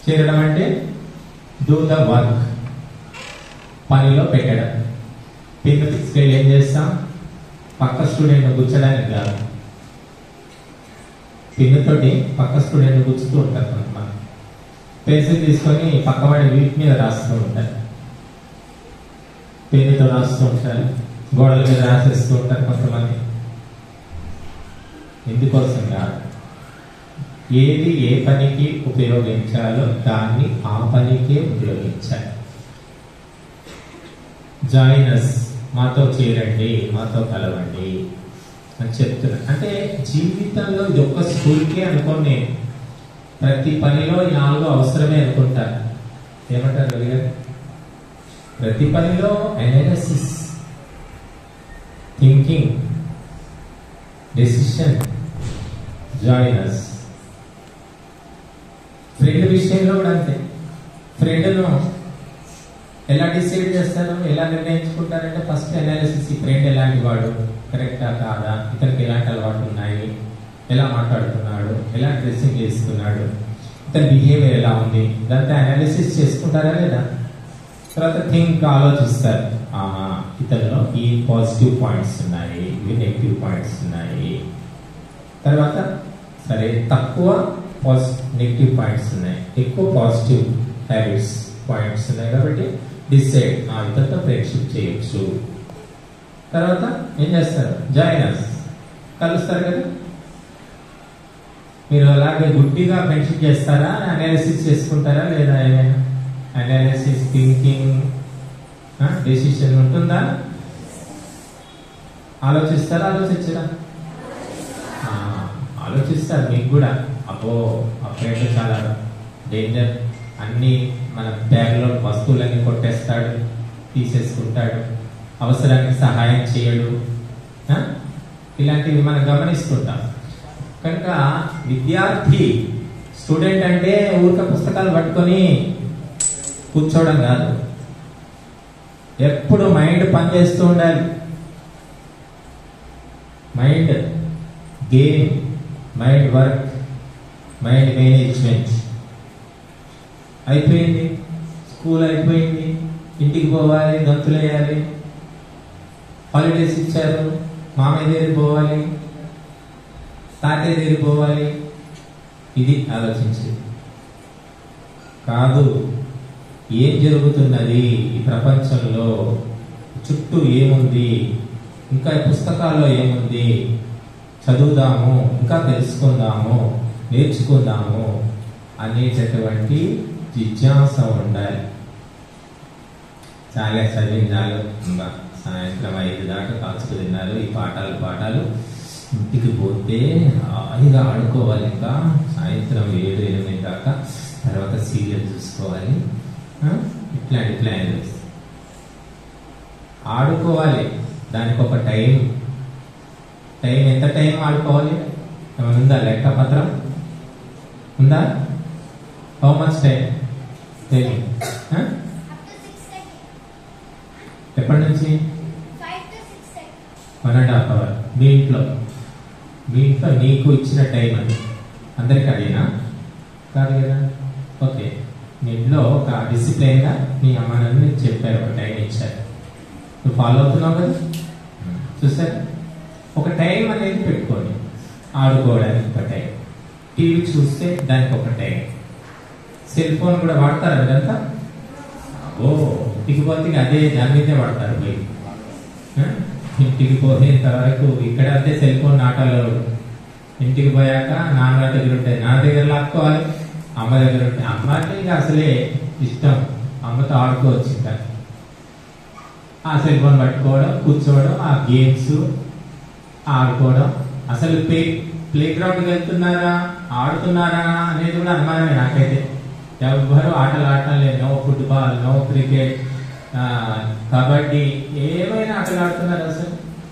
చేరడం అంటే do the work పనిలో పెట్టడం పిన్ తీసుకెళ్ళి ఏం చేస్తాం పక్క స్టూడెంట్ గుచ్చడానికి కాదు పిన్ తోటి పక్క స్టూడెంట్ గుచ్చుతూ ఉంటారు కొంతమంది పెన్సిల్ తీసుకొని పక్కవాడి వీటి మీద రాస్తూ ఉంటారు పెన్నుతో రాస్తూ ఉంటారు గోడల మీద రాసేస్తూ ఉంటారు కొంతమంది ఎందుకోసం కాదు ఏది ఏ పనికి ఉపయోగించాలో దాన్ని ఆ పనికే ఉపయోగించాలి జాయినస్ మాతో చేరండి మాతో కలవండి అని చెప్తున్నా అంటే జీవితంలో ఇది ఒక్క స్కూల్కే అనుకోండి ప్రతి పనిలో ఈ నాలుగు అవసరమే అనుకుంటారు ఏమంటారు రవి గారు ప్రతి పనిలో అనాలిసిస్ థింకింగ్ డెసిషన్ జాయినస్ ఫ్రెండ్ విషయంలో కూడా అంతే ఫ్రెండ్ను ఎలా డిసైడ్ చేస్తారు ఎలా నిర్ణయించుకుంటారంటే ఫస్ట్ అనాలిసిస్ ఈ ఫ్రెండ్ ఎలాంటి వాడు కరెక్టా కాదా ఇతనికి ఎలాంటి అలవాట్లు ఉన్నాయి ఎలా మాట్లాడుతున్నాడు ఎలా డ్రెస్సింగ్ చేస్తున్నాడు ఇతని బిహేవియర్ ఎలా ఉంది ఇదంతా అనాలిసిస్ చేసుకుంటారా లేదా తర్వాత థింక్ ఆలోచిస్తారు ఆహా, ఇతనిలో ఈ పాజిటివ్ పాయింట్స్ ఉన్నాయి ఇవి నెగిటివ్ పాయింట్స్ ఉన్నాయి తర్వాత సరే తక్కువ పాజిటివ్ నెగిటివ్ పాయింట్స్ ఉన్నాయి ఎక్కువ పాజిటివ్ హ్యాబిట్స్ పాయింట్స్ ఉన్నాయి కాబట్టి డిసైడ్ ఆ ఇతరులతో ఫ్రెండ్షిప్ చేయొచ్చు తర్వాత ఏం చేస్తారు జాయినర్స్ కలుస్తారు కదా మీరు అలాగే గుడ్డిగా ఫ్రెండ్షిప్ చేస్తారా అనాలిసిస్ చేసుకుంటారా లేదా ఏమైనా అనాలిసిస్ థింకింగ్ డెసిషన్ ఉంటుందా ఆలోచిస్తారా ఆలోచించరా ఆ, ఆలోచిస్తారు మీకు కూడా అబ్బో ఆ ఫ్రెండ్ చాలా డేంజర్ అన్ని మన బ్యాగ్లో వస్తువులన్నీ కొట్టేస్తాడు తీసేసుకుంటాడు అవసరానికి సహాయం చేయడు ఆ? ఇలాంటివి మనం గమనిస్తుంటాం కనుక విద్యార్థి స్టూడెంట్ అంటే ఊరిక పుస్తకాలు పట్టుకొని కూర్చోవడం కాదు ఎప్పుడు మైండ్ పనిచేస్తూ ఉండాలి mind game mind work mind management అయిపోయింది స్కూల్ అయిపోయింది ఇంటికి పోవాలి గంతులు వేయాలి హాలిడేస్ ఇచ్చారు మామయ్య దగ్గరికి పోవాలి తాతయ్య దగ్గరికి పోవాలి ఇది ఆలోచించేది కాదు ఏం జరుగుతున్నది ఈ ప్రపంచంలో చుట్టూ ఏముంది ఇంకా ఈ పుస్తకాల్లో ఏముంది చదువుదాము ఇంకా తెలుసుకుందాము నేర్చుకుందాము అనేటటువంటి జిజ్ఞాస ఉండాలి చాలా చదివిన చాలు ఇంకా సాయంత్రం ఐదు దాకా కాచుకు తిన్నారు ఈ పాఠాలు పాఠాలు ఇంటికి పోతే హాయిగా ఆడుకోవాలి ఇంకా సాయంత్రం ఏడు ఎనిమిది దాకా తర్వాత సీరియల్ చూసుకోవాలి ఆ? ఇట్లాంటి ప్లాన్ ఆడుకోవాలి దానికి ఒక టైం టైం ఎంత టైం ఆడుకోవాలి ఏమైనా ఉందా లెక్క పత్రం ఉందా హౌ మచ్ టైం తెలియ ఎప్పటి నుంచి వన్ అండ్ హాఫ్ అవర్ మీ ఇంట్లో మీ ఇంట్లో నీకు ఇచ్చిన టైం అది అందరికి అదేనా కాదు కదా ఓకే మీ ఇంట్లో ఒక డిసిప్లైన్గా మీ అమ్మ నాన్న నీకు చెప్పారు ఒక టైం ఇచ్చారు నువ్వు ఫాలో అవుతున్నావు కదా చూసారు ఒక టైం అనేది పెట్టుకోండి ఆడుకోవడానికి ఒక టైం టీవీ చూస్తే దానికి ఒక టైం సెల్ ఫోన్ కూడా వాడతారా మీరంతా ఓ ఇంటికి పోతే ఇక అదే దాని మీదే వాడతారు పోయి ఆ? ఇంటికి పోయేంత వరకు ఇక్కడ అంతే సెల్ ఫోన్ నాటాలో ఇంటికి పోయాక నాన్న దగ్గర ఉంటాయి నా దగ్గర లాక్కోవాలి అమ్మ దగ్గర ఉంటాయి అమ్మకి ఇక అసలే ఇష్టం అమ్మతో ఆడుకోవచ్చు ఇంకా ఆ సెల్ ఫోన్ పట్టుకోవడం కూర్చోవడం ఆ గేమ్స్ ఆడుకోవడం అసలు ప్లే ప్లే గ్రౌండ్కి వెళ్తున్నారా ఆడుతున్నారా అనేది కూడా అనుమానమే నాకైతే ఎవ్వరు ఆటలు ఆడటం లేదు నో ఫుట్బాల్ నో క్రికెట్ ఆ, కబడ్డీ ఏమైనా ఆటలు ఆడుతున్నారు అసలు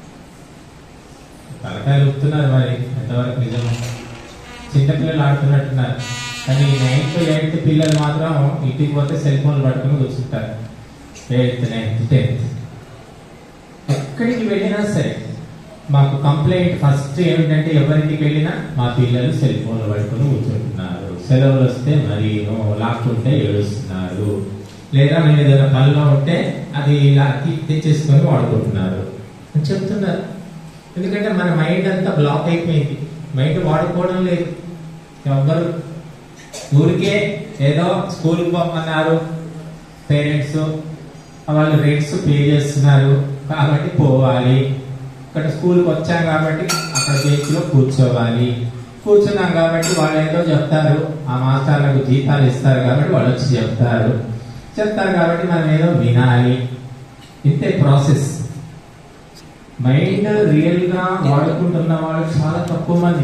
తలకాయలు ఊపుతున్నారు మరి ఎంతవరకు నిజం చిన్నపిల్లలు ఆడుతున్నట్టున్నారు కానీ నైన్త్ ఎయిత్ పిల్లలు మాత్రం ఇంటికి పోతే సెల్ ఫోన్లు పట్టుకుని కూర్చుంటారు ఎయిత్ నైన్త్ టెన్త్ ఎక్కడికి వెళ్ళినా సరే మాకు కంప్లైంట్ ఫస్ట్ ఏమిటంటే ఎవరింటికి వెళ్ళినా మా పిల్లలు సెల్ ఫోన్లు పట్టుకుని కూర్చుంటున్నారు సెలవులు వస్తే మరీను లాక్కుంటే ఏడుస్తున్నారు లేదా మేము ఏదైనా పనిలో ఉంటే అది ఇలా తీ- తెచ్చేసుకొని వాడుకుంటున్నారు అని చెప్తున్నారు ఎందుకంటే మన మైండ్ అంతా బ్లాక్ అయిపోయింది మైండ్ వాడుకోవడం లేదు ఎవ్వరు ఊరికే ఏదో స్కూల్కి పోమన్నారు పేరెంట్స్ వాళ్ళు రేట్స్ పే చేస్తున్నారు కాబట్టి పోవాలి ఇక్కడ స్కూల్కి వచ్చాం కాబట్టి అక్కడ బెంచ్లో కూర్చోవాలి కూర్చున్నాం కాబట్టి వాళ్ళు ఏదో చెప్తారు ఆ మాస్టర్లకు జీతాలు ఇస్తారు కాబట్టి వాళ్ళు వచ్చి చెప్తారు చెప్తారు కాబట్టి మనం ఏదో వినాలి ఇంతే ప్రాసెస్ మైండ్ రియల్ గా వాడుకుంటున్న వాళ్ళు చాలా తక్కువ మంది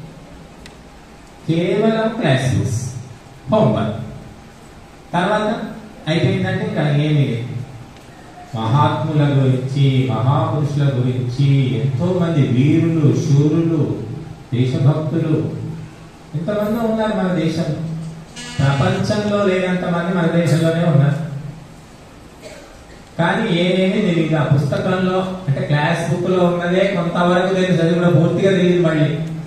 కేవలం క్లాస్ బుక్స్ హోంవర్క్ తర్వాత అయిపోయిందంటే ఇంకా ఏమీ లేదు మహాత్ముల గురించి మహాపురుషుల గురించి ఎంతో మంది వీరులు శూరులు దేశభక్తులు ఎంతమంది ఉన్నారు మన దేశం ప్రపంచంలో లేనంత మంది మన దేశంలోనే ఉన్నారు కానీ ఏమేమి తెలియదు ఆ పుస్తకంలో అంటే క్లాస్ బుక్ లో ఉన్నదే కొంతవరకు తెలుసు అది కూడా పూర్తిగా తెలియదు మళ్ళీ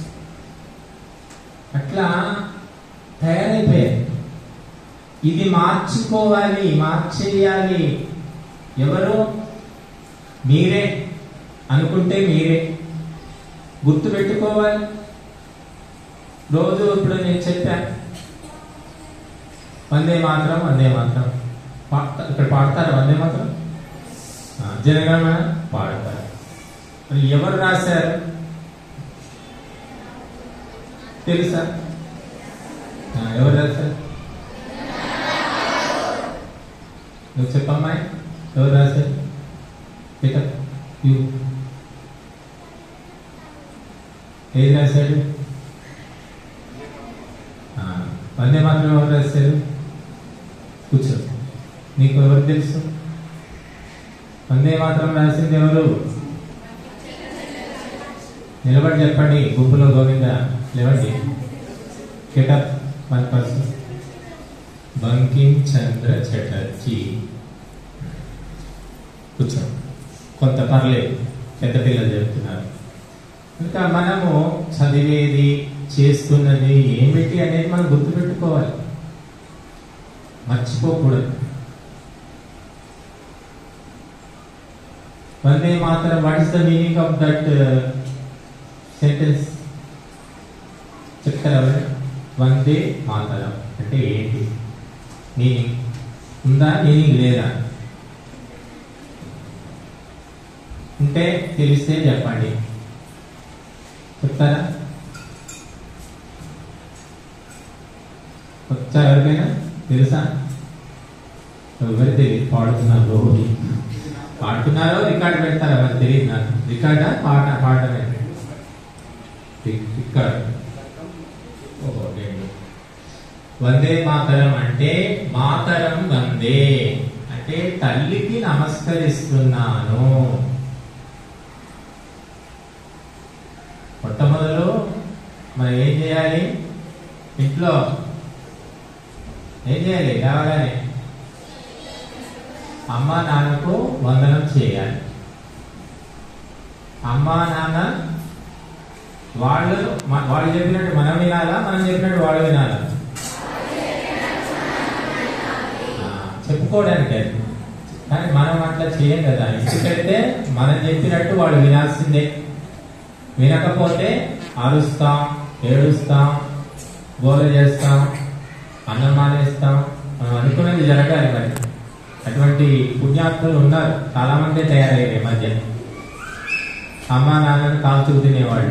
అట్లా తయారైపోయారు ఇది మార్చుకోవాలి మార్చేయాలి ఎవరు మీరే అనుకుంటే మీరే గుర్తు పెట్టుకోవాలి రోజు ఇప్పుడు నేను చెప్పాను వందే మాత్రం వందే మాత్రం పాడతా- ఇక్కడ పాడతారా వందే మాత్రం ఆ, జనగణమన పాడతారు మరి ఎవరు రాశారు తెలుసా ఆ, ఎవరు రాశారు నువ్వు చెప్పమ్మాయి ఎవరు రాశారు పికప్ యూ ఏది రాశాడు ఆ, వందే మాత్రం ఎవరు రాశారు కూర్చో నీకు ఎవరు తెలుసు వందే మాత్రం రాసింది ఎవరు నిలబడి చెప్పండి గుంపులో గోవింద లేవండి get up one person Bankim Chandra Chatterjee కూర్చో కొంత పర్లేదు పెద్ద పిల్లలు చెప్తున్నారు ఇంకా మనము చదివేది చేస్తున్నది ఏమిటి అనేది మనం గుర్తుపెట్టుకోవాలి మర్చిపోకూడదు వందే మాత్రం what is the meaning of that sentence చెప్తారా ఎవరు? వందే మాతరం అంటే ఏంటి మీనింగ్ ఉందా మీనింగ్ లేదా ఉంటే తెలిస్తే చెప్పండి చెప్తారా వచ్చా ఎవరికైనా తెలుసా ఎవరు తెలియదు పాడుతున్నారు రోజు పాడుతున్నారో రికార్డు పెడతారా ఎవరు తెలియదు నాకు రికార్డా పాట పాడమే రికార్డ్ ఓహో రెండు వందే మాతరం అంటే మాతరం వందే అంటే తల్లికి నమస్కరిస్తున్నాను మొట్టమొదలు మనం ఏం చేయాలి ఇంట్లో ఏం చేయాలి కావాలని అమ్మా నాన్నకు వందనం చేయాలి అమ్మా నాన్న వాళ్ళు మ- వాళ్ళు చెప్పినట్టు మనం వినాలా మనం చెప్పినట్టు వాళ్ళు వినాలా ఆ, చెప్పుకోవడానికి అది కానీ మనం అట్లా చేయం కదా ఎందుకంటే మనం చెప్పినట్టు వాళ్ళు వినాల్సిందే వినకపోతే అరుస్తాం ఏడుస్తాం గోల చేస్తాం అన్నం మానేస్తాం మనం అనుకున్నది జరగాలి మరి అటువంటి పుణ్యాత్ములు ఉన్నారు చాలా మంది తయారయ్యారు ఈ మధ్య అమ్మ నాన్నని కాల్చుకు తినేవాళ్ళు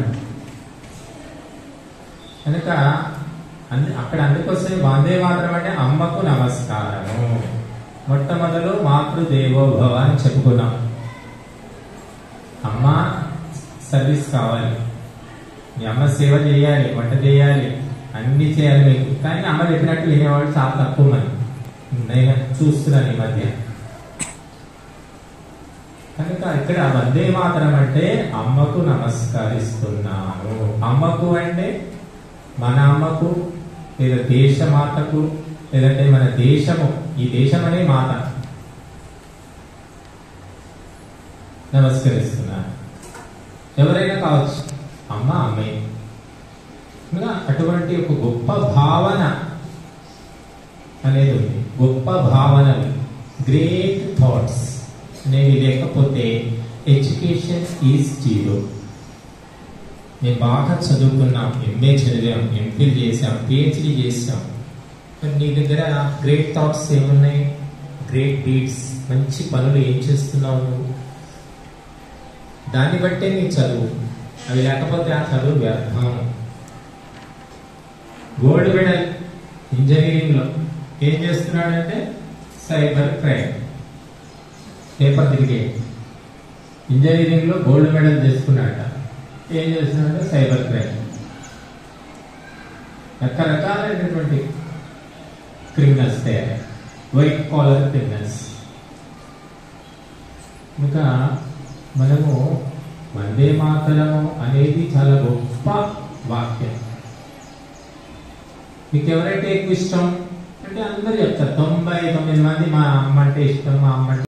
కనుక అందు అక్కడ అందుకోసమే వందే మాత్రం అంటే అమ్మకు నమస్కారము మొట్టమొదలు మాతృదేవో భవ అని చెప్పుకున్నాం అమ్మ సర్వీస్ కావాలి మీ అమ్మ సేవ చేయాలి వంట చేయాలి అన్ని చేయాలి మీకు కానీ అమ్మ చెప్పినట్టు వినేవాళ్ళు చాలా తక్కువ మంది నేను చూస్తున్నాను ఈ మధ్య కనుక ఇక్కడ వందే మాత్రం అంటే అమ్మకు నమస్కరిస్తున్నాను అమ్మకు అంటే మన అమ్మకు లేదా దేశమాతకు లేదంటే మన దేశము ఈ దేశం అనే మాత నమస్కరిస్తున్నాను ఎవరైనా కావచ్చు అమ్మ అమ్మే ఇంకా అటువంటి ఒక గొప్ప భావన అనేది ఉంది గొప్ప భావనలు గ్రేట్ థాట్స్ అనేవి లేకపోతే ఎడ్యుకేషన్ ఈజ్ జీరో మేము బాగా చదువుకున్నాం ఎంఏ చదివాం ఎంఫిల్ చేసాం పిహెచ్డి చేసాం మరి నీ దగ్గర గ్రేట్ థాట్స్ ఏమున్నాయి గ్రేట్ డీడ్స్ మంచి పనులు ఏం చేస్తున్నావు నువ్వు దాన్ని బట్టే నీ చదువు అవి లేకపోతే ఆ చదువు వ్యర్థం గోల్డ్ మెడల్ ఇంజనీరింగ్ లో ఏం చేస్తున్నాడంటే సైబర్ క్రైమ్ పేపర్ తిరిగే ఇంజనీరింగ్ లో గోల్డ్ మెడల్ తీసుకున్నాడట ఏం చేస్తున్నాడంటే సైబర్ క్రైమ్ రకరకాలైనటువంటి క్రిమినల్స్ తయారు వైట్ కాలర్ క్రిమినల్స్ ఇంకా మనము వందే మాతరము అనేది చాలా గొప్ప వాక్యం మీకు ఎవరైతే ఎక్కువ ఇష్టం అంటే అందరూ చెప్తారు తొంభై తొమ్మిది మంది మా అమ్మ అంటే ఇష్టం మా అమ్మ అంటే